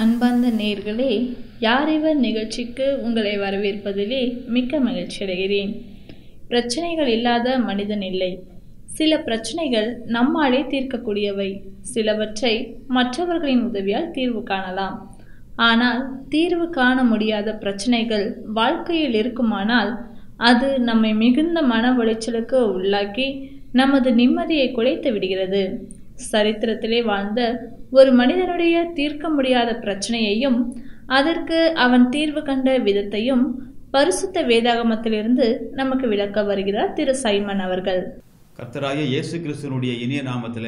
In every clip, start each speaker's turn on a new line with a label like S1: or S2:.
S1: அன்பார்ந்த நேர்களே யார் இவர் நிகழ்ச்சிக்கு உங்களை வரவேற்பதிலே மிக்க மகிழ்ச்சி அடைகிறேன் பிரச்சனைகள் இல்லாத மனிதன் இல்லை சில பிரச்சனைகள் நம்மாலே தீர்க்கக்கூடியவை சிலவற்றை மற்றவர்களின் உதவியால் தீர்வு காணலாம் ஆனால் தீர்வு காண முடியாத பிரச்சனைகள் வாழ்க்கையில் இருக்குமானால் அது நம்மை மிகுந்த மன உளைச்சலுக்கு உள்ளாக்கி நமது நிம்மதியை குலைத்து விடுகிறது சரித்திரத்திலே வாழ்ந்த ஒரு மனிதனுடைய தீர்க்க முடியாத பிரச்சனையையும் அதற்கு அவன் தீர்வு கண்ட விதத்தையும் பரிசுத்த வேதாகமத்திலிருந்து நமக்கு விளக்க வருகிறார் திரு சைமன் அவர்கள்
S2: கர்த்தராகிய இயேசு கிறிஸ்துவனுடைய இனிய நாமத்திலே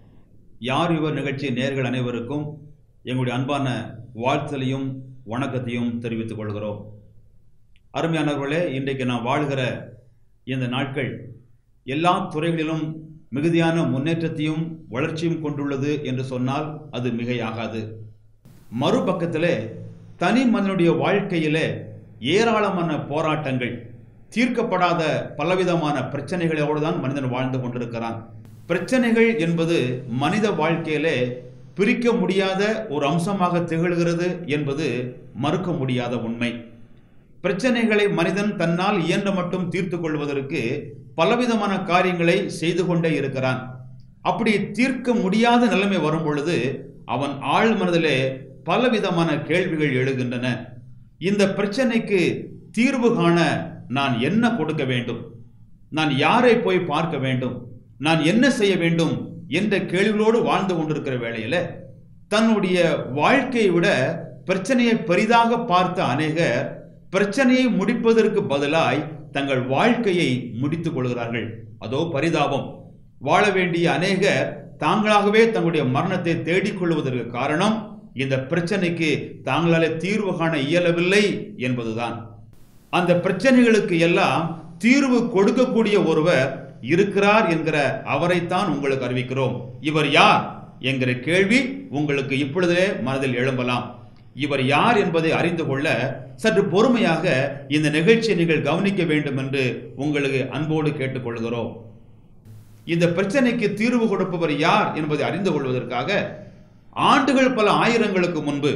S2: யார் இவர் நிகழ்ச்சி நேர்கள் அனைவருக்கும் எங்களுடைய அன்பான வாழ்த்தலையும் வணக்கத்தையும் தெரிவித்துக் கொள்கிறோம் அருமையானவர்களே இன்றைக்கு நாம் வாழ்கிற இந்த நாட்கள் எல்லா துறைகளிலும் மிகுதியான முன்னேற்றத்தையும் வளர்ச்சியும் கொண்டுள்ளது என்று சொன்னால் அது மிகையாகாது மறுபக்கத்திலே தனி மனிதனுடைய வாழ்க்கையிலே ஏராளமான போராட்டங்கள் தீர்க்கப்படாத பலவிதமான பிரச்சனைகளோடு தான் மனிதன் வாழ்ந்து கொண்டிருக்கிறான் பிரச்சனைகள் என்பது மனித வாழ்க்கையிலே பிரிக்க முடியாத ஒரு அம்சமாக திகழ்கிறது என்பது மறுக்க முடியாத உண்மை பிரச்சனைகளை மனிதன் தன்னால் இயன்ற மட்டும் தீர்த்து கொள்வதற்கு பலவிதமான காரியங்களை செய்து கொண்டே இருக்கிறான் அப்படி தீர்க்க முடியாத நிலைமை வரும் பொழுது அவன் ஆழ் மனதிலே பலவிதமான கேள்விகள் எழுகின்றன இந்த பிரச்சனைக்கு தீர்வு காண நான் என்ன கொடுக்க வேண்டும் நான் யாரை போய் பார்க்க வேண்டும் நான் என்ன செய்ய வேண்டும் என்ற கேள்விகளோடு வாழ்ந்து கொண்டிருக்கிற வேளையில தன்னுடைய வாழ்க்கையை விட பிரச்சனையை பெரிதாக பார்த்த அநேகர் பிரச்சனையை முடிப்பதற்கு பதிலாய் தங்கள் வாழ்க்கையை முடித்துக் கொள்கிறார்கள் அதோ பரிதாபம் வாழ வேண்டிய அநேகர் தாங்களாகவே தங்களுடைய மரணத்தை தேடிக் கொள்வதற்கு காரணம் இந்த பிரச்சனைக்கு தாங்களாலே தீர்வு காண இயலவில்லை என்பதுதான் அந்த பிரச்சனைகளுக்கு எல்லாம் தீர்வு கொடுக்கக்கூடிய ஒருவர் இருக்கிறார் என்கிற அவரைத்தான் உங்களுக்கு அறிவிக்கிறோம் இவர் யார் என்கிற கேள்வி உங்களுக்கு இப்பொழுதே மனதில் எழும்பலாம் இவர் யார் என்பதை அறிந்து கொள்ள சற்று பொறுமையாக இந்த நிகழ்ச்சியை நீங்கள் கவனிக்க வேண்டும் என்று உங்களுக்கு அன்போடு கேட்டுக்கொள்கிறோம் இந்த பிரச்சனைக்கு தீர்வு கொடுப்பவர் யார் என்பதை அறிந்து கொள்வதற்காக ஆண்டுகள் பல ஆயிரங்களுக்கு முன்பு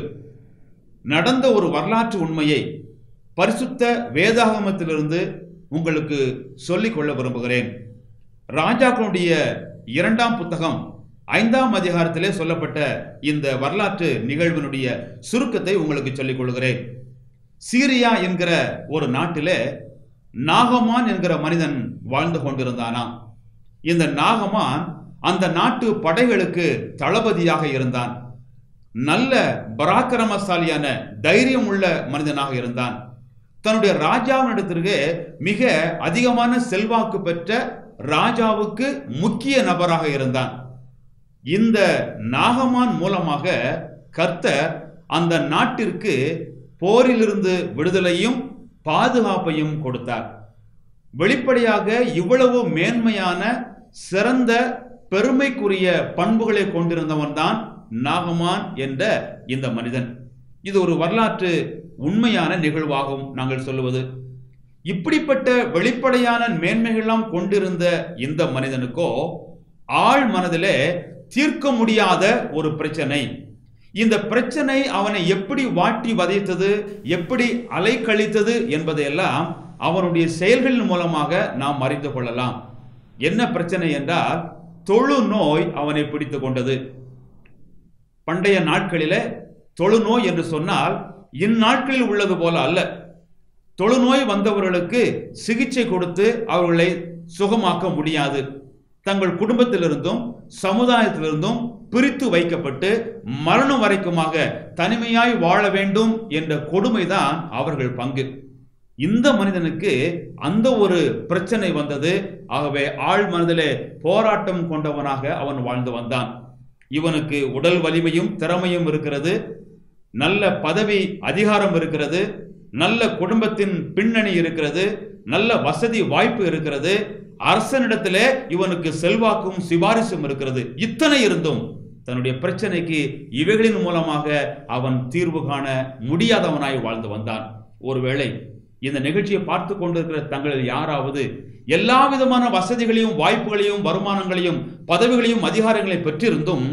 S2: நடந்த ஒரு வரலாற்று உண்மையை பரிசுத்த வேதாகமத்திலிருந்து உங்களுக்கு சொல்லிக் கொள்ள விரும்புகிறேன் ராஜாக்களுடைய இரண்டாம் புத்தகம் ஐந்தாம் அதிகாரத்திலே சொல்லப்பட்ட இந்த வரலாற்று நிகழ்வினுடைய சுருக்கத்தை உங்களுக்கு சொல்லிக் கொள்கிறேன் சீரியா என்கிற ஒரு நாட்டிலே நாகமான் என்கிற மனிதன் வாழ்ந்து கொண்டிருந்தானாம் இந்த நாகமான் அந்த நாட்டு படைகளுக்கு தளபதியாக இருந்தான் நல்ல பராக்கிரமசாலியான தைரியம் உள்ள மனிதனாக இருந்தான் தன்னுடைய ராஜாவினிடத்திற்கு மிக அதிகமான செல்வாக்கு பெற்ற ராஜாவுக்கு முக்கிய நபராக இருந்தான் இந்த நாகமான் மூலமாக கர்த்தர் அந்த நாட்டிற்கு போரிலிருந்து விடுதலையும் பாதுகாப்பையும் கொடுத்தார் வெளிப்படையாக இவ்வளவு மேன்மையான சிறந்த பெருமைக்குரிய பண்புகளை கொண்டிருந்தவன் தான் நாகமான் என்ற இந்த மனிதன் இது ஒரு வரலாற்று உண்மையான நிகழ்வாகும் நாங்கள் சொல்லுவது இப்படிப்பட்ட வெளிப்படையான மேன்மைகள்லாம் கொண்டிருந்த இந்த மனிதனுக்கோ ஆழ் மனதிலே தீர்க்க முடியாத ஒரு பிரச்சனை இந்த பிரச்சனை அவனை எப்படி வாட்டி வதைத்தது எப்படி அலைக்கழித்தது என்பதையெல்லாம் அவனுடைய செயல்களின் மூலமாக நாம் அறிந்து கொள்ளலாம் என்ன பிரச்சனை என்றால் தொழு நோய் அவனை பிடித்து கொண்டது பண்டைய நாட்களிலே தொழுநோய் என்று சொன்னால் இந்நாட்களில் உள்ளது போல அல்ல தொழுநோய் வந்தவர்களுக்கு சிகிச்சை கொடுத்து அவர்களை சுகமாக்க முடியாது தங்கள் குடும்பத்திலிருந்தும் சமுதாயத்திலிருந்தும் பிரித்து வைக்கப்பட்டு மரணம் வரைக்குமாக தனிமையாய் வாழ வேண்டும் என்ற கொடுமைதான் அவர்கள் பங்கு இந்த மனிதனுக்கு அந்த ஒரு பிரச்சனை வந்தது ஆகவே ஆழ் மனதிலே போராட்டம் கொண்டவனாக அவன் வாழ்ந்து வந்தான் இவனுக்கு உடல் வலிமையும் திறமையும் இருக்கிறது நல்ல பதவி அதிகாரம் இருக்கிறது நல்ல குடும்பத்தின் பின்னணி இருக்கிறது நல்ல வசதி வாய்ப்பு இருக்கிறது அரசனிடத்திலே இவனுக்கு செல்வாக்கும் சிபாரிசும் இருக்கிறது இத்தனை இருந்தும் தன்னுடைய பிரச்சனைக்கு இவைகளின் மூலமாக அவன் தீர்வு காண முடியாதவனாய் வாழ்ந்து வந்தான் ஒருவேளை இந்த நிகழ்ச்சியை பார்த்து கொண்டிருக்கிற தங்களில் யாராவது எல்லா விதமான வசதிகளையும் வாய்ப்புகளையும் வருமானங்களையும் பதவிகளையும் அதிகாரங்களையும் பெற்றிருந்தும்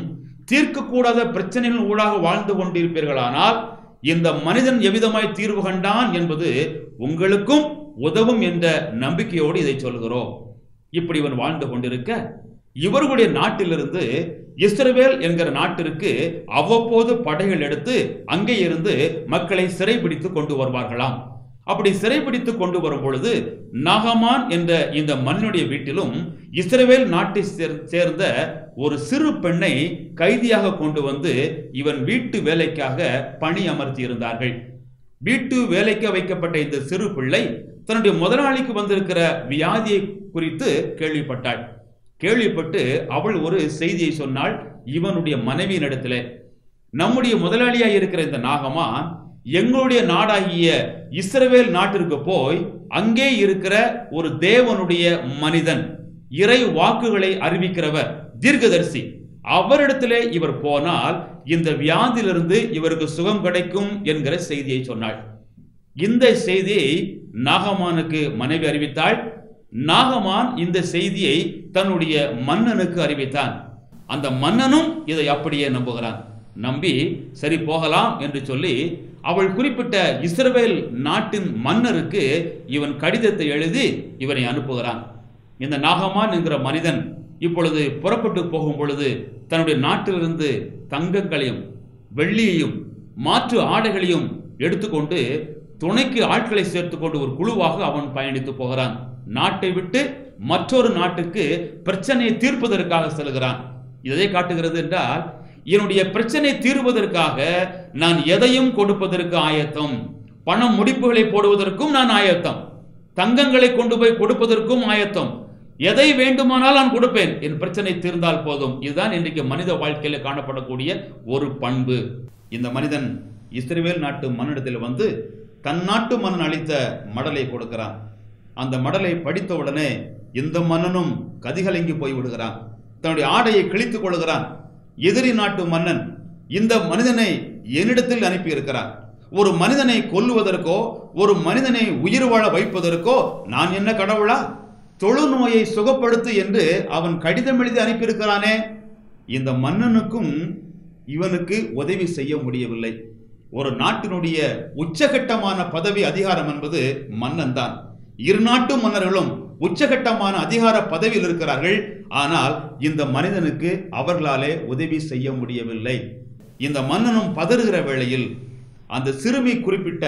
S2: தீர்க்கக்கூடாத பிரச்சனைகள் ஊடாக வாழ்ந்து கொண்டிருப்பீர்களானால் இந்த மனிதன் எவ்விதமாய் தீர்வு கண்டான் என்பது உங்களுக்கும் உதவும் என்ற நம்பிக்கையோடு இதை சொல்கிறோம் இப்படி இவன் வாழ்ந்து கொண்டிருக்க இவர்களுடைய நாட்டிலிருந்து இஸ்ரவேல் என்கிற நாட்டிற்கு அவ்வப்போது படைகள் எடுத்து அங்கே இருந்து மக்களை சிறைபிடித்து கொண்டு வருவார்களாம் அப்படி சிறைபிடித்து கொண்டு வரும் பொழுது நாகமான் என்ற இந்த மண்ணுடைய வீட்டிலும் இஸ்ரவேல் நாட்டை சேர்- சேர்ந்த ஒரு சிறு பெண்ணை கைதியாக கொண்டு வந்து இவன் வீட்டு வேலைக்காக பணி அமர்த்தி இருந்தார்கள் வீட்டு வேலைக்கு வைக்கப்பட்ட இந்த சிறு பிள்ளை தன்னுடைய முதலாளிக்கு வந்திருக்கிற வியாதியை குறித்து கேள்விப்பட்டாள் கேள்விப்பட்டு அவள் ஒரு செய்தியை சொன்னாள் இவனுடைய மனைவியினிடத்திலே நம்முடைய முதலாளியாய் இருக்கிற இந்த நாகமான் எங்களுடைய நாடாகிய இஸ்ரவேல் நாட்டிற்கு போய் அங்கே இருக்கிற ஒரு தேவனுடைய மனிதன் இறை வாக்குகளை அறிவிக்கிறவர் தீர்க்கதரிசி அவரிடத்திலே இவர் போனால் இந்த வியாதியிலிருந்து இவருக்கு சுகம் கிடைக்கும் என்கிற செய்தியை சொன்னாள் இந்த செய்தியை நாகமானுக்கு மனைவி அறிவித்தாள் நாகமான் இந்த செய்தியை தன்னுடைய மன்னனுக்கு அறிவித்தான் அந்த மன்னனும் இதை அப்படியே நம்புகிறான் நம்பி சரி போகலாம் என்று சொல்லி அவள் குறிப்பிட்ட இஸ்ரவேல் நாட்டின் மன்னருக்கு இவன் கடிதத்தை எழுதி இவனை அனுப்புகிறான் இந்த நாகமான் என்கிற மனிதன் இப்பொழுது புறப்பட்டு போகும் பொழுது தன்னுடைய நாட்டிலிருந்து தங்கங்களையும் வெள்ளியையும் மாற்று ஆடைகளையும் எடுத்துக்கொண்டு துணைக்கு ஆட்களை சேர்த்துக்கொண்டு ஒரு குழுவாக அவன் பயணித்து போகிறான் நாட்டை விட்டு மற்றொரு நாட்டுக்கு பிரச்சனையை தீர்ப்பதற்காக செல்கிறான் இதை காட்டுகிறது என்றால் என்னுடைய பிரச்சனை தீர்வதற்காக நான் எதையும் கொடுப்பதற்கு ஆயத்தம் பணம் முடிப்புகளை போடுவதற்கும் நான் ஆயத்தம் தங்கங்களை கொண்டு போய் கொடுப்பதற்கும் ஆயத்தம் எதை வேண்டுமானால் நான் கொடுப்பேன் என் பிரச்சனை தீர்ந்தால் போதும் இதுதான் இன்றைக்கு மனித வாழ்க்கையில காணப்படக்கூடிய ஒரு பண்பு இந்த மனிதன் இஸ்ரவேல் நாட்டு மன்னிடத்தில் வந்து தன் நாட்டு மன்னன் அளித்த மடலை கொடுக்கிறான் அந்த மடலை படித்த உடனே இந்த மன்னனும் கதிகலங்கி போய் விடுகிறான் தன்னுடைய ஆடையை கிழித்துக் கொள்கிறான் எதிரி நாட்டு மன்னன் இந்த மனிதனை என்னிடத்தில் அனுப்பி இருக்கிறான் ஒரு மனிதனை கொல்லுவதற்கோ ஒரு மனிதனை உயிர் வாழ வைப்பதற்கோ நான் என்ன கடவுளா தொழுநோயை சுகப்படுத்து என்று அவன் கடிதம் எழுதி அனுப்பியிருக்கிறானே இந்த மன்னனுக்கும் இவனுக்கு உதவி செய்ய முடியவில்லை ஒரு நாட்டினுடைய உச்சகட்டமான பதவி அதிகாரம் என்பது மன்னன் தான் இரு நாட்டு மன்னர்களும் உச்சகட்டமான அதிகார பதவியில் இருக்கிறார்கள் ஆனால் இந்த மனிதனுக்கு அவர்களாலே உதவி செய்ய முடியவில்லை இந்த மன்னனும் பதறுகிற வேளையில் அந்த சிறுமி குறிப்பிட்ட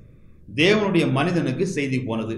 S2: தேவனுடைய மனிதனுக்கு செய்தி போனது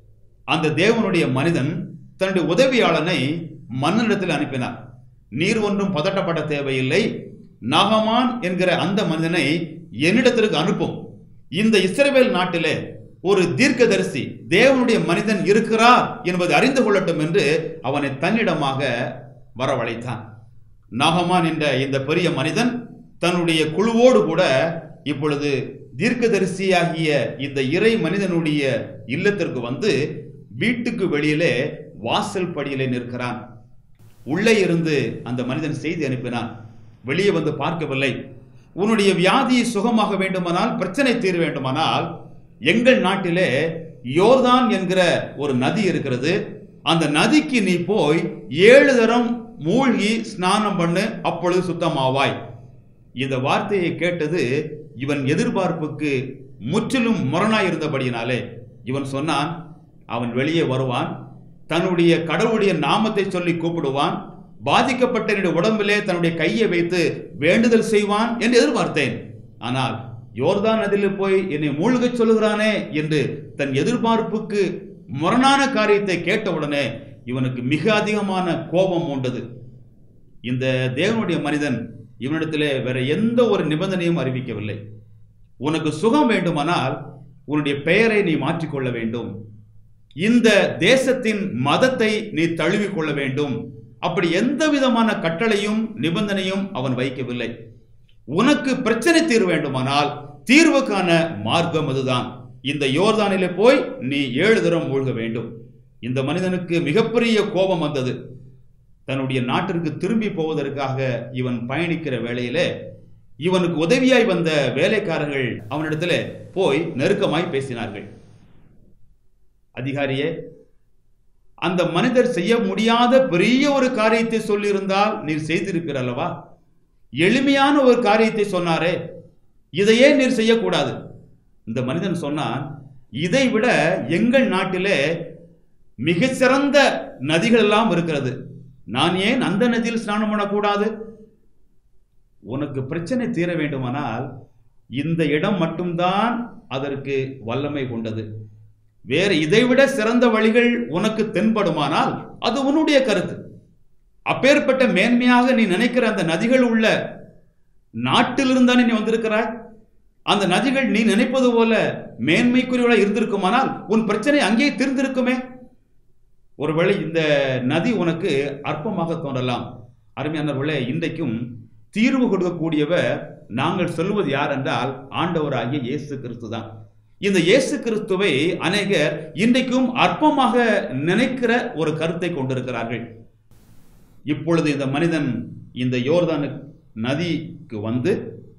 S2: அந்த தேவனுடைய மனிதன் தன்னுடைய உதவியாளனை மன்னனிடத்தில் அனுப்பினார் நீர் ஒன்றும் பதட்டப்பட தேவையில்லை நாகமான் என்கிற அந்த மனிதனை என்னிடத்திற்கு அனுப்பும் இந்த இஸ்ரவேல் நாட்டிலே ஒரு தீர்க்கதரிசி தேவனுடைய மனிதன் இருக்கிறார் என்பதை அறிந்து கொள்ளட்டும் என்று அவனை தன்னிடமாக வரவழைத்தான் நாகமான் என்ற இந்த பெரிய மனிதன் தன்னுடைய குழுவோடு கூட இப்பொழுது தீர்க்கதரிசியாகிய இந்த இறை மனிதனுடைய இல்லத்திற்கு வந்து வீட்டுக்கு வெளியிலே வாசல் படியிலே நிற்கிறான் உள்ளே இருந்து அந்த மனிதன் செய்தி அனுப்பினான் வெளியே வந்து பார்க்கவில்லை உன்னுடைய வியாதி சுகமாக வேண்டுமானால் பிரச்சனை தீர வேண்டுமானால் எங்கள் நாட்டிலே யோர்தான் என்கிற ஒரு நதி இருக்கிறது அந்த நதிக்கு நீ போய் ஏழு தரம் மூழ்கி ஸ்நானம் பண்ணு அப்பொழுது சுத்தமாவாய் இந்த வார்த்தையை கேட்டது இவன் எதிர்பார்ப்புக்கு முற்றிலும் முரணாய் இருந்தபடியினாலே இவன் சொன்னான் அவன் வெளியே வருவான் தன்னுடைய கடவுளுடைய நாமத்தை சொல்லி கூப்பிடுவான் பாதிக்கப்பட்ட என்னுடைய உடம்பிலே தன்னுடைய கையை வைத்து வேண்டுதல் செய்வான் என்று எதிர்பார்த்தேன் ஆனால் யோர்தான் நதியில் போய் என்னை மூழ்கச் சொல்லுகிறானே என்று தன் எதிர்பார்ப்புக்கு முரணான காரியத்தை கேட்டவுடனே இவனுக்கு மிக அதிகமான கோபம் உண்டது இந்த தேவனுடைய மனிதன் இவனிடத்திலே வேற எந்த ஒரு நிபந்தனையும் அறிவிக்கவில்லை உனக்கு சுகம் வேண்டுமானால் உன்னுடைய பெயரை நீ மாற்றிக்கொள்ள வேண்டும் இந்த தேசத்தின் மதத்தை நீ தழுவிக் கொள்ள வேண்டும் அப்படி எந்த விதமான கட்டளையும் நிபந்தனையும் அவன் வைக்கவில்லை உனக்கு பிரச்சனை தீர்வு வேண்டுமானால் தீர்வுக்கான மார்க்கம் அதுதான் இந்த யோர்தானிலே போய் நீ ஏழு தரம் மூழ்க வேண்டும் இந்த மனிதனுக்கு மிகப்பெரிய கோபம் வந்தது தன்னுடைய நாட்டிற்கு திரும்பி போவதற்காக இவன் பயணிக்கிற வேளையிலே இவனுக்கு உதவியாய் வந்த வேலைக்காரர்கள் அவனிடத்துல போய் நெருக்கமாய் பேசினார்கள் அதிகாரியே அந்த மனிதர் செய்ய முடியாத பெரிய ஒரு காரியத்தை சொல்லியிருந்தால் நீர் செய்திருப்பீர் அல்லவா எளிமையான ஒரு காரியத்தை சொன்னாரே இதையே நீர் செய்யக்கூடாது இந்த மனிதன் சொன்னான் இதை விட எங்கள் நாட்டிலே மிகச்சிறந்த நதிகள் எல்லாம் இருக்கிறது நான் ஏன் அந்த நதியில் ஸ்நானம் பண்ணக்கூடாது உனக்கு பிரச்சனை தீர வேண்டுமானால் இந்த இடம் மட்டும்தான் அதற்கு வல்லமை கொண்டது வேறு இதைவிட சிறந்த வழிகள் உனக்கு தென்படுமானால் அது உன்னுடைய கருத்து அப்பேற்பட்ட மேன்மையாக நீ நினைக்கிற அந்த நதிகள் உள்ள நாட்டிலிருந்தானே நீ வந்திருக்கிறாய் அந்த நதிகள் நீ நினைப்பது போல மேன்மைக்குரியவளாக இருந்திருக்குமானால் உன் பிரச்சனை அங்கேயே தீர்ந்திருக்குமே ஒருவேளை இந்த நதி உனக்கு அற்பமாக தோன்றலாம் அருமையானவர்களே இன்றைக்கும் தீர்வு கொடுக்கக்கூடியவர் நாங்கள் சொல்வது யார் என்றால் ஆண்டவராகிய இயேசு கிறிஸ்து தான் இந்த இயேசு கிறிஸ்துவை அநேகர் இன்றைக்கும் அற்பமாக நினைக்கிற ஒரு கருத்தை கொண்டிருக்கிறார்கள் இப்பொழுது இந்த மனிதன் இந்த யோர்தானு நதிக்கு வந்து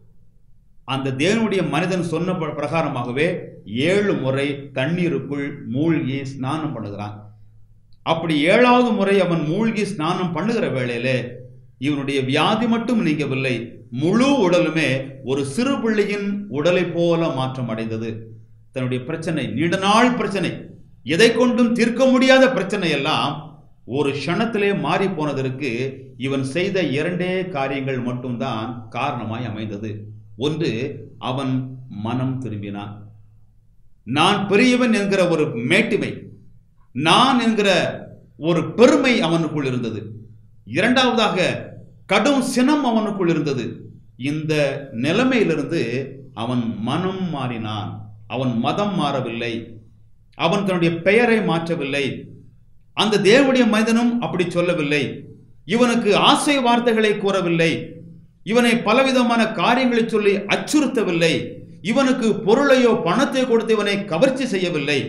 S2: அந்த தேவனுடைய மனிதன் சொன்ன பிர- பிரகாரமாகவே ஏழு முறை தண்ணீருக்குள் மூழ்கி ஸ்நானம் பண்ணுகிறான் அப்படி ஏழாவது முறை அவன் மூழ்கி ஸ்நானம் பண்ணுகிற வேளையிலே இவனுடைய வியாதி மட்டும் நீங்கவில்லை முழு உடலுமே ஒரு சிறு பிள்ளையின் உடலை போல மாற்றம் அடைந்தது தன்னுடைய பிரச்சனை நீண்ட நாள் பிரச்சனை எதை கொண்டும் தீர்க்க முடியாத பிரச்சனை எல்லாம் ஒரு க்ஷணத்திலே மாறி போனதற்கு இவன் செய்த இரண்டே காரியங்கள் மட்டும்தான் காரணமாய் அமைந்தது ஒன்று அவன் மனம் திரும்பினான் நான் பெரியவன் என்கிற ஒரு மேட்டிமை நான் என்கிற ஒரு பெருமை அவனுக்குள் இருந்தது இரண்டாவதாக கடும் சினம் அவனுக்குள் இருந்தது இந்த நிலைமையிலிருந்து அவன் மனம் மாறினான் அவன் மதம் மாறவில்லை அவன் தன்னுடைய பெயரை மாற்றவில்லை அந்த தேவனுடைய மனிதனும் அப்படி சொல்லவில்லை இவனுக்கு ஆசை வார்த்தைகளை கூறவில்லை இவனை பலவிதமான காரியங்களை சொல்லி அச்சுறுத்தவில்லை இவனுக்கு பொருளையோ பணத்தை கொடுத்து இவனை கவர்ச்சி செய்யவில்லை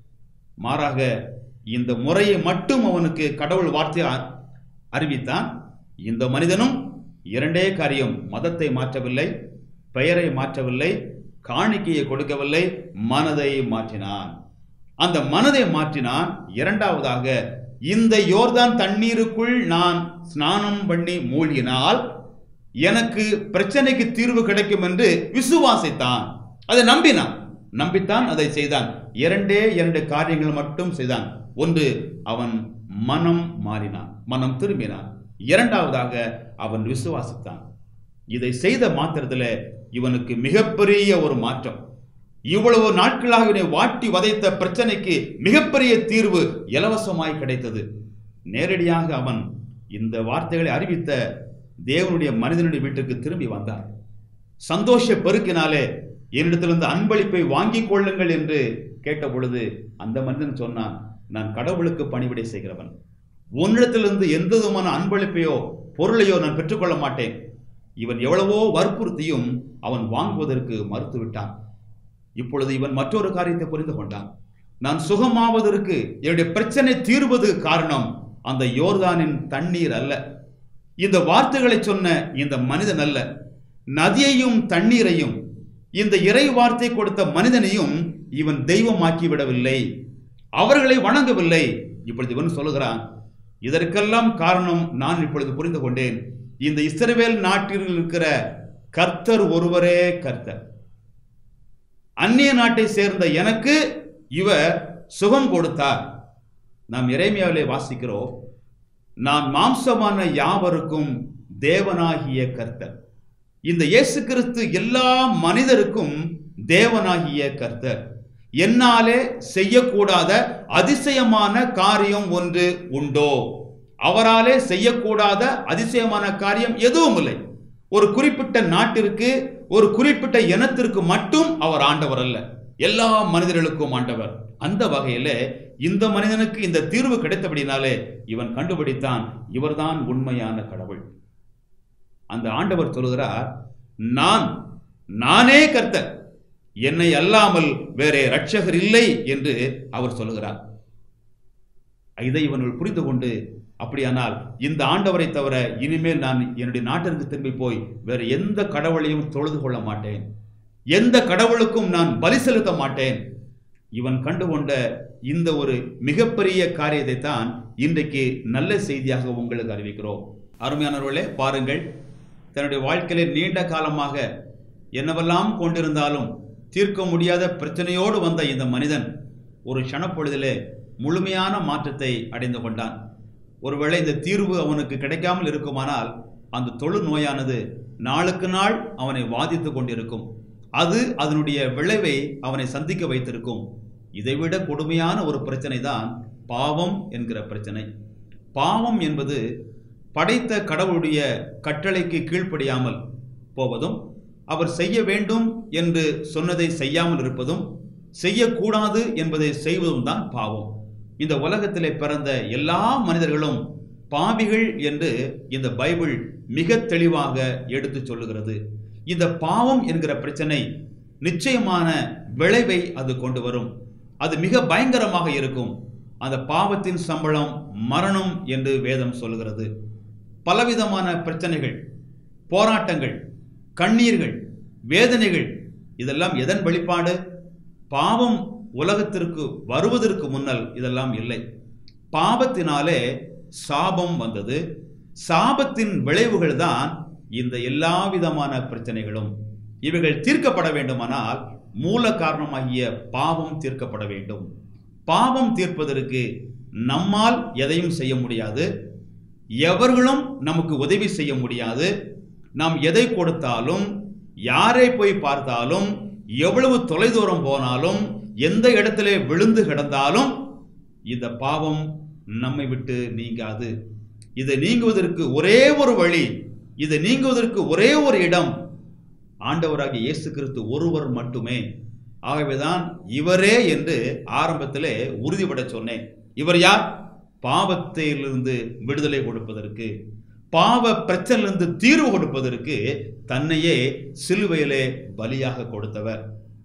S2: மாறாக இந்த முறையை மட்டும் அவனுக்கு கடவுள் வார்த்தை அ- அறிவித்தான் இந்த மனிதனும் இரண்டே காரியம் மதத்தை மாற்றவில்லை பெயரை மாற்றவில்லை காணிக்கையை கொடுக்கவில்லை மனதை மாற்றினான் அந்த மனதை மாற்றினான் இரண்டாவதாக இந்த யோர்தான் தண்ணீருக்குள் நான் ஸ்நானம் பண்ணி மூழ்கினால் எனக்கு பிரச்சனைக்கு தீர்வு கிடைக்கும் என்று விசுவாசித்தான் அதை நம்பினான் நம்பித்தான் அதை செய்தான் இரண்டே இரண்டு காரியங்கள் மட்டும் செய்தான் ஒன்று அவன் மனம் மாறினான் மனம் திரும்பினான் இரண்டாவதாக அவன் விசுவாசித்தான் இதை செய்த மாத்திரத்தில் இவனுக்கு மிகப்பெரிய ஒரு மாற்றம் இவ்வளவு நாட்களாக இவனை வாட்டி வதைத்த பிரச்சனைக்கு மிகப்பெரிய தீர்வு இலவசமாய் கிடைத்தது நேரடியாக அவன் இந்த வார்த்தைகளை அறிவித்த தேவனுடைய மனிதனுடைய வீட்டுக்கு திரும்பி வந்தார் சந்தோஷ பெருக்கினாலே என்னிடத்திலிருந்து அன்பளிப்பை வாங்கிக் கொள்ளுங்கள் என்று கேட்ட பொழுது அந்த மனிதன் சொன்னான் நான் கடவுளுக்கு பணிவிடை செய்கிறவன் உன்னிடத்திலிருந்து எந்த விதமான அன்பளிப்பையோ பொருளையோ நான் பெற்றுக்கொள்ள மாட்டேன் இவன் எவ்வளவோ வற்புறுத்தியும் அவன் வாங்குவதற்கு மறுத்துவிட்டான் இப்பொழுது இவன் மற்றொரு காரியத்தை புரிந்து கொண்டான் நான் சுகமாவதற்கு என்னுடைய பிரச்சனை தீர்வது காரணம் அந்த யோர்தானின் தண்ணீர் அல்ல இந்த வார்த்தைகளை சொன்ன இந்த மனிதன் அல்ல நதியையும் தண்ணீரையும் இந்த இறை வார்த்தை கொடுத்த மனிதனையும் இவன் தெய்வமாக்கி விடவில்லை அவர்களை வணங்கவில்லை இப்பொழுது இவன் சொல்லுகிறான் இதற்கெல்லாம் காரணம் நான் இப்பொழுது புரிந்து கொண்டேன் இந்த இஸ்ரவேல் நாட்டில் இருக்கிற கர்த்தர் ஒருவரே கர்த்தர் அந்நிய நாட்டை சேர்ந்த எனக்கு இவர் சுகம் கொடுத்தார் நாம் இறைமையாவிலே வாசிக்கிறோம் நான் மாம்சமான யாவருக்கும் தேவனாகிய கர்த்தர் இந்த இயேசு கிறிஸ்து எல்லா மனிதருக்கும் தேவனாகிய கர்த்தர் என்னாலே செய்யக்கூடாத அதிசயமான காரியம் ஒன்று உண்டோ அவராலே செய்யக்கூடாத அதிசயமான காரியம் எதுவும் இல்லை ஒரு குறிப்பிட்ட நாட்டிற்கு ஒரு குறிப்பிட்ட இனத்திற்கு மட்டும் அவர் ஆண்டவர் அல்ல எல்லா மனிதர்களுக்கும் ஆண்டவர் அந்த வகையில இந்த மனிதனுக்கு இந்த தீர்வு கிடைத்தபடினாலே இவன் கண்டுபிடித்தான் இவர்தான் உண்மையான கடவுள் அந்த ஆண்டவர் சொல்கிறார் நான் நானே கர்த்தர் என்னை அல்லாமல் வேறே ரட்சகர் இல்லை என்று அவர் சொல்லுகிறார் இதை இவர்கள் புரிந்து கொண்டு அப்படியானால் இந்த ஆண்டவரை தவிர இனிமேல் நான் என்னுடைய நாட்டிற்கு திரும்பி போய் வேற எந்த கடவுளையும் தொழுது கொள்ள மாட்டேன் எந்த கடவுளுக்கும் நான் பலி செலுத்த மாட்டேன் இவன் கண்டுகொண்ட இந்த ஒரு மிகப்பெரிய காரியத்தை தான் இன்றைக்கு நல்ல செய்தியாக உங்களுக்கு அறிவிக்கிறோம் அருமையானவர்களே பாருங்கள் தன்னுடைய வாழ்க்கையிலே நீண்ட காலமாக என்னவெல்லாம் கொண்டிருந்தாலும் தீர்க்க முடியாத பிரச்சனையோடு வந்த இந்த மனிதன் ஒரு க்ஷணப்பொழுதிலே முழுமையான மாற்றத்தை அடைந்து கொண்டான் ஒருவேளை இந்த தீர்வு அவனுக்கு கிடைக்காமல் இருக்குமானால் அந்த தொழு நோயானது நாளுக்கு நாள் அவனை வாதித்து கொண்டிருக்கும் அது அதனுடைய விளைவை அவனை சந்திக்க வைத்திருக்கும் இதைவிட கொடுமையான ஒரு பிரச்சனை தான் பாவம் என்கிற பிரச்சனை பாவம் என்பது படைத்த கடவுளுடைய கட்டளைக்கு கீழ்ப்படியாமல் போவதும் அவர் செய்ய வேண்டும் என்று சொன்னதை செய்யாமல் இருப்பதும் செய்யக்கூடாது என்பதை செய்வதும் தான் பாவம் இந்த உலகத்திலே பிறந்த எல்லா மனிதர்களும் பாவிகள் என்று இந்த பைபிள் மிக தெளிவாக எடுத்து சொல்லுகிறது இந்த பாவம் என்கிற பிரச்சனை நிச்சயமான விளைவை அது கொண்டு வரும் அது மிக பயங்கரமாக இருக்கும் அந்த பாவத்தின் சம்பளம் மரணம் என்று வேதம் சொல்கிறது பலவிதமான பிரச்சனைகள் போராட்டங்கள் கண்ணீர்கள் வேதனைகள் இதெல்லாம் எதன் வெளிப்பாடு பாவம் உலகத்திற்கு வருவதற்கு முன்னல் இதெல்லாம் இல்லை பாவத்தினாலே சாபம் வந்தது சாபத்தின் விளைவுகள் தான் இந்த எல்லா விதமான பிரச்சனைகளும் இவைகள் தீர்க்கப்பட வேண்டுமானால் மூல காரணமாகிய பாவம் தீர்க்கப்பட வேண்டும் பாவம் தீர்ப்பதற்கு நம்மால் எதையும் செய்ய முடியாது எவர்களும் நமக்கு உதவி செய்ய முடியாது நாம் எதை கொடுத்தாலும் யாரை போய் பார்த்தாலும் எவ்வளவு தொலைதூரம் போனாலும் எந்த இடத்திலே விழுந்து கிடந்தாலும் இந்த பாவம் நம்மை விட்டு நீங்காது இது நீங்குவதற்கு ஒரே ஒரு வழி இது நீங்குவதற்கு ஒரே ஒரு இடம் ஆண்டவராகிய இயேசு கிறிஸ்து ஒருவர் மட்டுமே ஆகவேதான் இவரே என்று ஆரம்பத்திலே உறுதிபட சொன்னேன் இவர் யார் பாவத்திலிருந்து விடுதலை கொடுப்பதற்கு பாவ பிரச்சனையிலிருந்து தீர்வு கொடுப்பதற்கு தன்னையே சிலுவையிலே பலியாக கொடுத்தவர்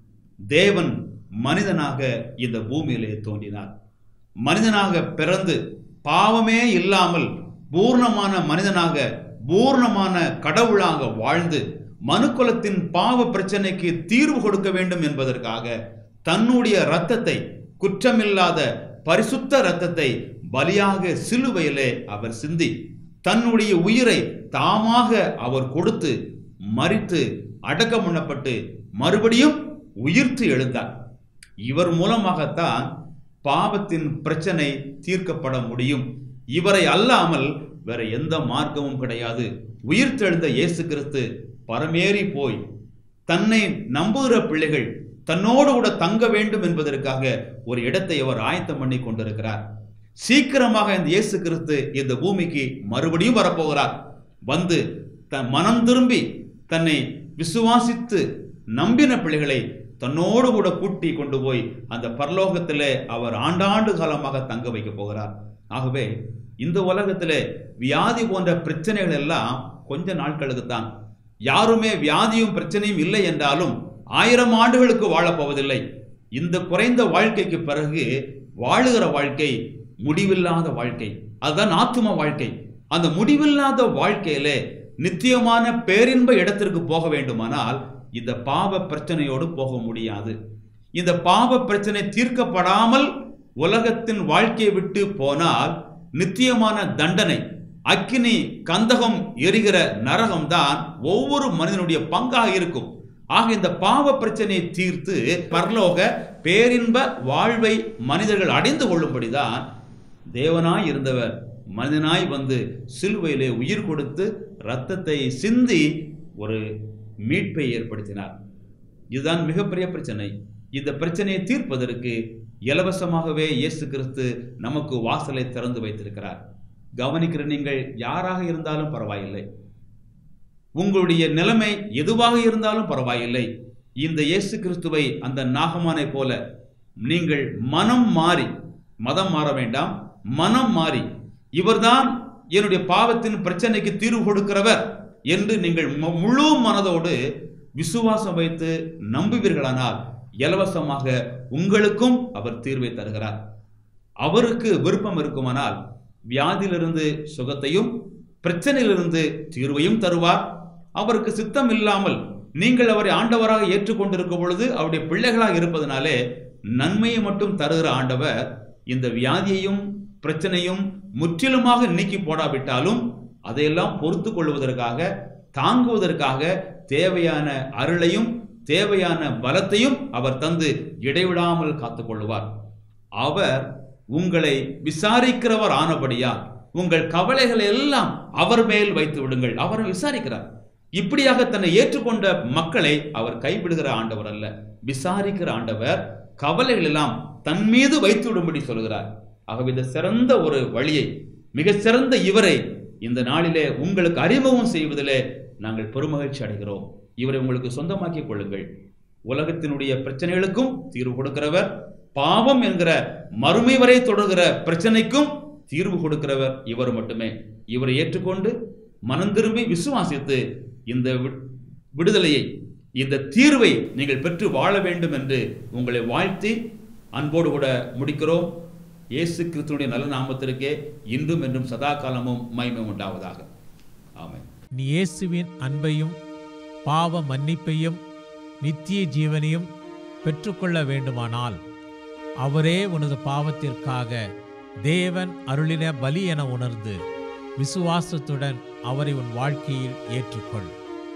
S2: தேவன் மனிதனாக இந்த பூமியிலே தோன்றினார் மனிதனாக பிறந்து பாவமே இல்லாமல் பூர்ணமான மனிதனாக பூர்ணமான கடவுளாக வாழ்ந்து மனுக்குலத்தின் பாவ பிரச்சனைக்கு தீர்வு கொடுக்க வேண்டும் என்பதற்காக தன்னுடைய இரத்தத்தை குற்றமில்லாத பரிசுத்த இரத்தத்தை பலியாக சிலுவையிலே அவர் சிந்தி தன்னுடைய உயிரை தாமாக அவர் கொடுத்து மறித்து அடக்கம் பண்ணப்பட்டு மறுபடியும் உயிர்த்து எழுந்தார் இவர் மூலமாகத்தான் பாவத்தின் பிரச்சனை தீர்க்கப்பட முடியும் இவரை அல்லாமல் வேற எந்த மார்க்கமும் கிடையாது உயிர்த்தெழுந்த இயேசு கிறிஸ்து பரமேறி போய் தன்னை நம்புகிற பிள்ளைகள் தன்னோடு கூட தங்க வேண்டும் என்பதற்காக ஒரு இடத்தை அவர் ஆயத்தம் பண்ணி கொண்டிருக்கிறார் சீக்கிரமாக இந்த இயேசு கிறிஸ்து இந்த பூமிக்கு மறுபடியும் வரப்போகிறார் வந்து தன் மனம் திரும்பி தன்னை விசுவாசித்து நம்பின பிள்ளைகளை தன்னோடு கூட கூட்டி கொண்டு போய் அந்த பரலோகத்திலே அவர் ஆண்டாண்டு காலமாக தங்க வைக்க போகிறார் ஆகவே இந்த உலகத்திலே வியாதி போன்ற பிரச்சனைகள் எல்லாம் கொஞ்ச நாட்களுக்கு தான் யாருமே வியாதியும் பிரச்சனையும் இல்லை என்றாலும் ஆயிரம் ஆண்டுகளுக்கு வாழப் போவதில்லை இந்த குறைந்த வாழ்க்கைக்கு பிறகு வாழுகிற வாழ்க்கை முடிவில்லாத வாழ்க்கை அதுதான் ஆத்தும வாழ்க்கை அந்த முடிவில்லாத வாழ்க்கையிலே நித்தியமான பேரின்ப இடத்திற்கு போக வேண்டுமானால் இந்த பாவ பிரச்சனையோடு போக முடியாது இந்த பாவ பிரச்சனை தீர்க்கப்படாமல் உலகத்தின் வாழ்க்கையை விட்டு போனால் நித்தியமான தண்டனை அக்கினி கந்தகம் எரிகிற நரகம் தான் ஒவ்வொரு மனிதனுடைய பங்காக இருக்கும் ஆக இந்த பாவ பிரச்சனையை தீர்த்து பரலோக பேரின்ப வாழ்வை மனிதர்கள் அடைந்து கொள்ளும்படிதான் தேவனாய் இருந்தவர் மனிதனாய் வந்து சிலுவையிலே உயிர் கொடுத்து இரத்தத்தை சிந்தி ஒரு மீட்பை ஏற்படுத்தினார் இதுதான் மிகப்பெரிய பிரச்சனை இந்த பிரச்சனையை தீர்ப்பதற்கு இலவசமாகவே இயேசு கிறிஸ்து நமக்கு வாசலை திறந்து வைத்திருக்கிறார் கவனிக்கிற நீங்கள் யாராக இருந்தாலும் பரவாயில்லை உங்களுடைய நிலைமை எதுவாக இருந்தாலும் பரவாயில்லை இந்த இயேசு கிறிஸ்துவை அந்த நாகமானை போல நீங்கள் மனம் மாறி மதம் மாற வேண்டாம் மனம் மாறி இவர்தான் என்னுடைய பாவத்தின் பிரச்சனைக்கு தீர்வு கொடுக்கிறவர் என்று நீங்கள் மு- முழு மனதோடு விசுவாசம் வைத்து நம்புவீர்களானால் இலவசமாக உங்களுக்கும் அவர் தீர்வை தருகிறார் அவருக்கு விருப்பம் இருக்குமானால் வியாதியிலிருந்து சுகத்தையும் பிரச்சனையிலிருந்து தீர்வையும் தருவார் அவருக்கு சித்தம் இல்லாமல் நீங்கள் அவரை ஆண்டவராக ஏற்றுக்கொண்டிருக்கும் பொழுது அவருடைய பிள்ளைகளாக இருப்பதனாலே நன்மையை மட்டும் தருகிற ஆண்டவர் இந்த வியாதியையும் பிரச்சனையும் முற்றிலுமாக நீக்கி போடாவிட்டாலும் அதையெல்லாம் பொறுத்து கொள்வதற்காக தாங்குவதற்காக தேவையான அருளையும் தேவையான பலத்தையும் அவர் தந்து இடைவிடாமல் காத்துக்கொள்வார் அவர் உங்களை விசாரிக்கிறவர் ஆனபடியால் உங்கள் கவலைகளை எல்லாம் அவர் மேல் வைத்து விடுங்கள் அவர் விசாரிக்கிறார் இப்படியாக தன்னை ஏற்றுக்கொண்ட மக்களை அவர் கைவிடுகிற ஆண்டவர் அல்ல விசாரிக்கிற ஆண்டவர் கவலைகள் எல்லாம் தன் மீது வைத்து விடும்படி சொல்கிறார் ஆகவே இந்த சிறந்த ஒரு வழியை மிக சிறந்த இவரை இந்த நாளிலே உங்களுக்கு அறிமுகம் செய்வதிலே நாங்கள் பெருமகிழ்ச்சி அடைகிறோம் இவரை உங்களுக்கு சொந்தமாக்கிக் கொள்ளுங்கள் உலகத்தினுடைய பிரச்சனைகளுக்கும் தீர்வு கொடுக்கிறவர் பாவம் என்கிற மறுமை வரை தொடர்கிற பிரச்சனைக்கும் தீர்வு கொடுக்கிறவர் இவர் மட்டுமே இவரை ஏற்றுக்கொண்டு மனம் திரும்பி விசுவாசித்து இந்த வி- விடுதலையை இந்த தீர்வை நீங்கள் பெற்று வாழ வேண்டும் என்று உங்களை வாழ்த்தி அன்போடு கூட முடிக்கிறோம் இயேசு கிறிஸ்துடைய நல்ல நாமத்திற்கே இன்றும் என்றும் சதா காலமும் மகிமை உண்டாவதாக ஆமென்
S3: நீ இயேசுவின் அன்பையும் பாவ மன்னிப்பையும் நித்திய ஜீவனையும் பெற்றுக்கொள்ள வேண்டுமானால் அவரே உனது பாவத்திற்காக தேவன் அருளின பலி என உணர்ந்து விசுவாசத்துடன் அவரை உன் வாழ்க்கையில் ஏற்றுக்கொள்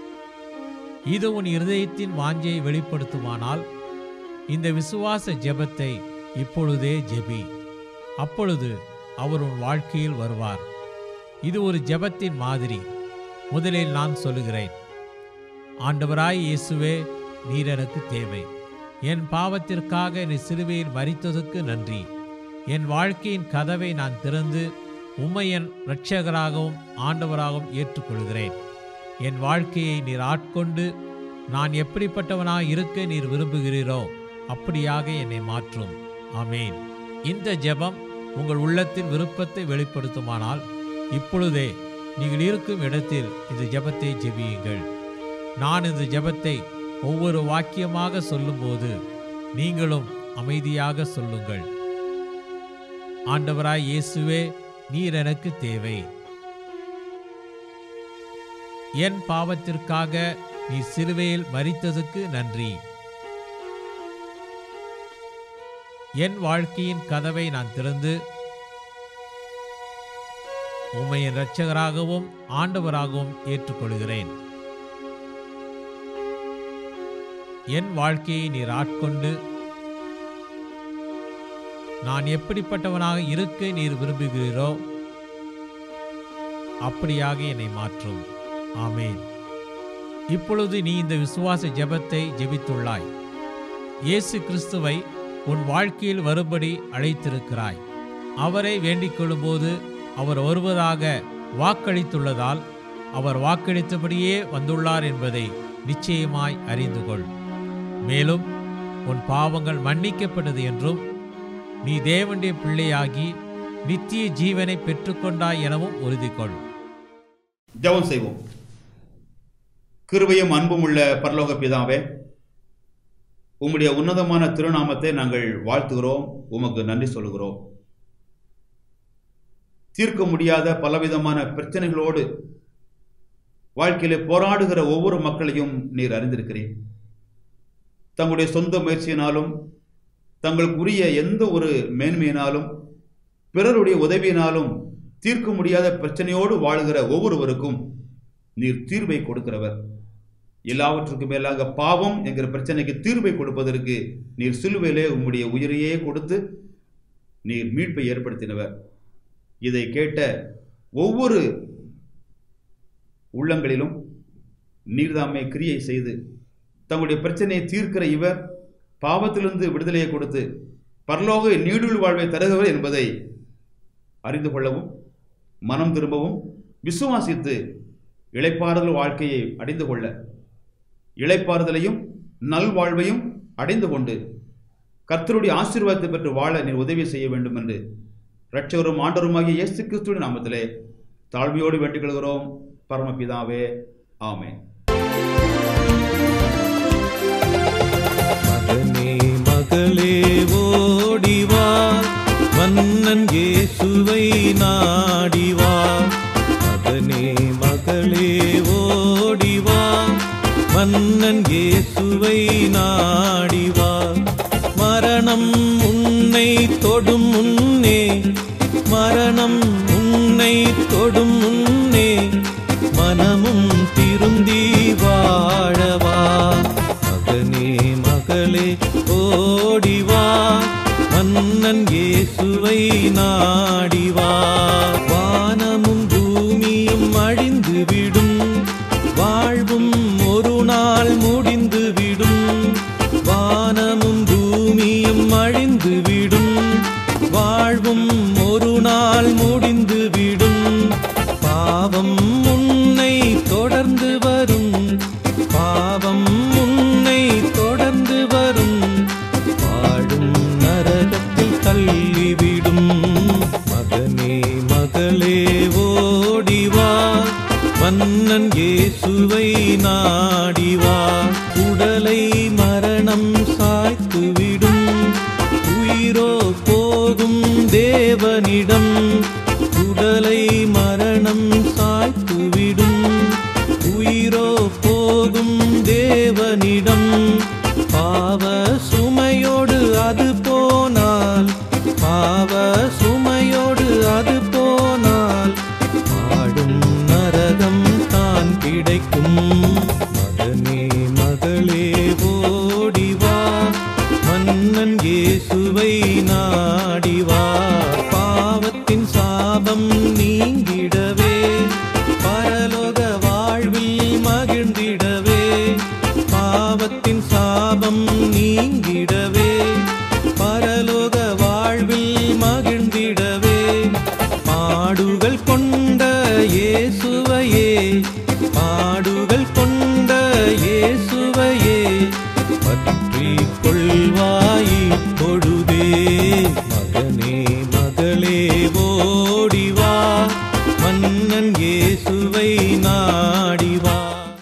S3: இது உன் இருதயத்தின் வாஞ்சையை வெளிப்படுத்துமானால் இந்த விசுவாச ஜெபத்தை இப்பொழுதே ஜெபி அப்பொழுது அவர் உன் வாழ்க்கையில் வருவார் இது ஒரு ஜெபத்தின் மாதிரி முதலில் நான் சொல்லுகிறேன் ஆண்டவராய் இயேசுவே நீர் எனக்கு தேவை என் பாவத்திற்காக நீ சிலுவையில் மரித்ததற்கு நன்றி என் வாழ்க்கையின் கதவை நான் திறந்து உம்மை என் இரட்சகராகவும் ஆண்டவராகவும் ஏற்றுக்கொள்கிறேன் என் வாழ்க்கையை நீர் ஆட்கொண்டு நான் எப்படிப்பட்டவனாக இருக்க நீர் விரும்புகிறீரோ அப்படியாக என்னை மாற்றும் ஆமேன் இந்த ஜெபம் உங்கள் உள்ளத்தின் விருப்பத்தை வெளிப்படுத்துமானால் இப்பொழுதே நீங்கள் இருக்கும் இடத்தில் இந்த ஜெபத்தை ஜெபியுங்கள் நான் இந்த ஜெபத்தை ஒவ்வொரு வாக்கியமாக சொல்லும்போது நீங்களும் அமைதியாக சொல்லுங்கள் ஆண்டவராய் இயேசுவே நீர் எனக்கு தேவை என் பாவத்திற்காக நீ சிலுவையில் மரித்ததுக்கு நன்றி என் வாழ்க்கையின் கதவை நான் திறந்து உம்மை என் இரட்சகராகவும் ஆண்டவராகவும் ஏற்றுக்கொள்கிறேன் என் வாழ்க்கையை நீர் ஆட்கொண்டு நான் எப்படிப்பட்டவனாக இருக்க நீர் விரும்புகிறீரோ அப்படியாக என்னை மாற்றும் ஆமேன் இப்பொழுது நீ இந்த விசுவாச ஜெபத்தை ஜெபித்துள்ளாய் இயேசு கிறிஸ்துவை உன் வாழ்க்கையில் வரும்படி அழைத்திருக்கிறாய் அவரை வேண்டிக் கொள்ளும்போது அவர் வருவதாக வாக்களித்துள்ளதால் அவர் வாக்களித்தபடியே வந்துள்ளார் என்பதை நிச்சயமாய் அறிந்து கொள் மேலும் உன் பாவங்கள் மன்னிக்கப்பட்டது என்றும் நீ தேவனுடைய பிள்ளையாகி நித்திய ஜீவனை பெற்றுக்கொண்டாய் எனவும் உறுதி கொள்
S2: ஜெபம் செய்வோம் கிருபையும் அன்பும் உள்ள பரலோக பிதாவே உம்முடைய உன்னதமான திருநாமத்தை நாங்கள் வாழ்த்துகிறோம் உமக்கு நன்றி சொல்கிறோம் தீர்க்க முடியாத பலவிதமான பிரச்சனைகளோடு வாழ்க்கையிலே போராடுகிற ஒவ்வொரு மக்களையும் நீர் அறிந்திருக்கிறீர் தங்களுடைய சொந்த முயற்சியினாலும் தங்களுக்கு உரிய எந்த ஒரு மேன்மையினாலும் பிறருடைய உதவியினாலும் தீர்க்க முடியாத பிரச்சனையோடு வாழுகிற ஒவ்வொருவருக்கும் நீர் தீர்வை கொடுக்கிறவர் எல்லாவற்றுக்கும் மேலாக பாவம் என்கிற பிரச்சனைக்கு தீர்வை கொடுப்பதற்கு நீர் சிலுவையிலே உம்முடைய உயிரையே கொடுத்து நீர் மீட்பை ஏற்படுத்தினவர் இதை கேட்ட ஒவ்வொரு உள்ளங்களிலும் நீர்தாமை கிரியை செய்து தங்களுடைய பிரச்சனையை தீர்க்கிற இவர் பாவத்திலிருந்து விடுதலையை கொடுத்து பரலோக நீடுள் வாழ்வை தருகிறவர் என்பதை அறிந்து கொள்ளவும் மனம் திரும்பவும் விசுவாசித்து இளைப்பாறுதல் வாழ்க்கையை அடைந்து கொள்ள இளைப்பாறுதலையும் நல்வாழ்வையும் அடைந்து கொண்டு கர்த்தருடைய ஆசீர்வாதத்தை பெற்று வாழ நீர் உதவி செய்ய வேண்டும் என்று இரட்சகரும் ஆண்டவருமாகிய இயேசு கிறிஸ்துவின் நாமத்திலே தாழ்மையோடு வேண்டிக் கொள்கிறோம் பரமபிதாவே ஆமென்
S4: மகனே மகளே ஓடிவா மன்னன் இயேசுவை நாடிவா மகனே மகளே ஓடிவா மன்னன் இயேசுவை நாடிவா மரணம் உன்னை தொடும் முன்னே மரணம் உன்னை தொடும் முன்னே மனமும் திரும் நாடிவா வானமும் பூமியும் அழிந்துவிடும் வாழ்வும் ஒரு நாள் முடிந்துவிடும் வானமும் பூமியும் அழிந்துவிடும் வாழ்வும் ஒரு நாள் முடிந்துவிடும் பாவம் உன்னை தொடர்ந்து வரும் பாவம் உன்னை தொடர்ந்து வரும் வாழும் நரகத்தில் தள்ளிவிடும் மகனே மகளே ஓடிவா மன்னன் இயேசுவை நாடிவா உடலை மரணம் சாய்த்துவிடும் உயிரோ போகும் தேவனிடம் உடலை மரணம் சாய்த்துவிடும் உயிரோ போகும் தேவனிடம் பாவ சுமையோடு அது போனால் பாவ சுமையோடு அது போனால் ஆடும் நரகம் தான் கிடைக்கும் மகனே மகளே ஓடிவா மன்னன் இயேசுவை நாடிவா பாவத்தின் சாபம் நீங்கிடவே பரலோக வாழ்வில் மகிழ்ந்திடவே பாவத்தின் சாபம் நீங்கிடவே பரலோக வாழ்வில் மகிழ்ந்திடவே பாடுகள் கொண்ட இயேசுவையே பாடுகள் கொண்ட இயேசுவையே பற்றி கொள்வாய் பொழுதே மகனே மகளே ஓடிவா மன்னன் இயேசுவை நாடிவா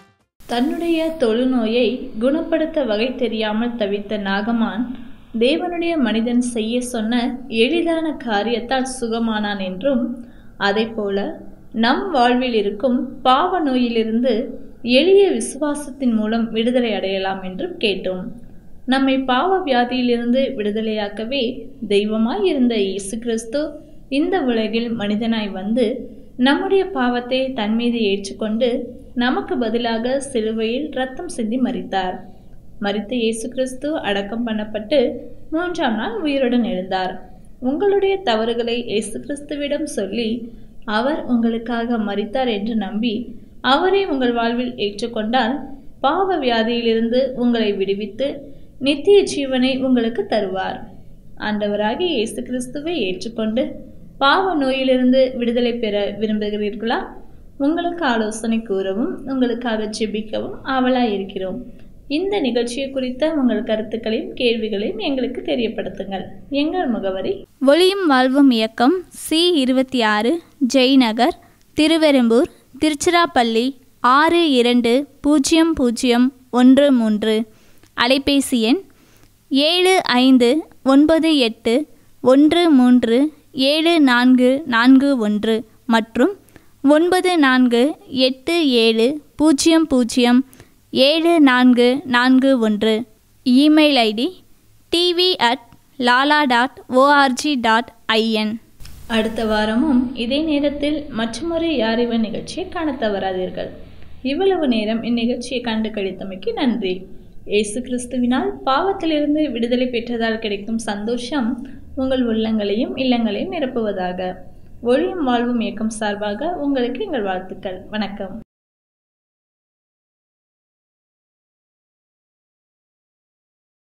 S1: தன்னுடைய தொழுநோயை குணப்படுத்த வகை தெரியாமல் தவித்த நாகமான் தேவனுடைய மனிதன் செய்ய சொன்ன எளிதான காரியத்தால் சுகமானான் என்றும் அதைப்போல நம் வாழ்வில் இருக்கும் பாவ நோயிலிருந்து எளிய விசுவாசத்தின் மூலம் விடுதலை அடையலாம் என்றும் கேட்டோம் நம்மை பாவ வியாதியிலிருந்து விடுதலையாக்கவே தெய்வமாய் இருந்த இயேசு கிறிஸ்து இந்த உலகில் மனிதனாய் வந்து நம்முடைய பாவத்தை தன் மீது ஏற்றுக்கொண்டு நமக்கு பதிலாக சிலுவையில் ரத்தம் சிந்தி மரித்தார் மரித்த இயேசு கிறிஸ்து அடக்கம் பண்ணப்பட்டு மூன்றாம் நாள் உயிருடன் எழுந்தார் உங்களுடைய தவறுகளை இயேசு கிறிஸ்துவிடம் சொல்லி அவர் உங்களுக்காக மரித்தார் என்று நம்பி அவரை உங்கள் வாழ்வில் ஏற்றுக்கொண்டால் பாவ வியாதியிலிருந்து உங்களை விடுவித்து நித்திய ஜீவனை உங்களுக்கு தருவார் ஆண்டவராகிய இயேசு கிறிஸ்துவை ஏற்றுக்கொண்டு பாவ நோயிலிருந்து விடுதலை பெற விரும்புகிறீர்களா உங்களுக்கு ஆலோசனை கூறவும் உங்களுக்காக ஜெபிக்கவும் ஆவலாய் இருக்கிறோம் இந்த நிகழ்ச்சியை குறித்த உங்கள் கருத்துக்களையும் கேள்விகளையும் எங்களுக்கு தெரியப்படுத்துங்கள் எங்கள் முகவரி
S5: ஒளியும் வாழ்வும் இயக்கம் சி இருபத்தி ஆறு ஜெய்நகர் திருவெரும்பூர் திருச்சிராப்பள்ளி ஆறு இரண்டு பூஜ்ஜியம் பூஜ்ஜியம் ஒன்று மூன்று அலைபேசி எண் ஏழு ஐந்து ஒன்பது எட்டு ஒன்று மூன்று ஏழு நான்கு நான்கு ஒன்று மற்றும் ஒன்பது நான்கு எட்டு ஏழு பூஜ்ஜியம் பூஜ்ஜியம் ஏழு நான்கு நான்கு ஒன்று email ID TV at lala dot ORG dot IN
S1: அடுத்த வாரமும் இதே நேரத்தில் மற்றொரு யாரிவன் நிகழ்ச்சியை காணத் தவறாதீர்கள் இவ்வளவு நேரம் இந்நிகழ்ச்சியை கண்டு கழித்தமைக்கு நன்றி இயேசு கிறிஸ்துவினால் பாவத்திலிருந்து விடுதலை பெற்றதால் கிடைக்கும் சந்தோஷம் உங்கள் உள்ளங்களையும் இல்லங்களையும் நிரப்புவதாக ஒளியும் வாழ்வும் இயக்கம் சார்பாக உங்களுக்கு எங்கள் வாழ்த்துக்கள் வணக்கம்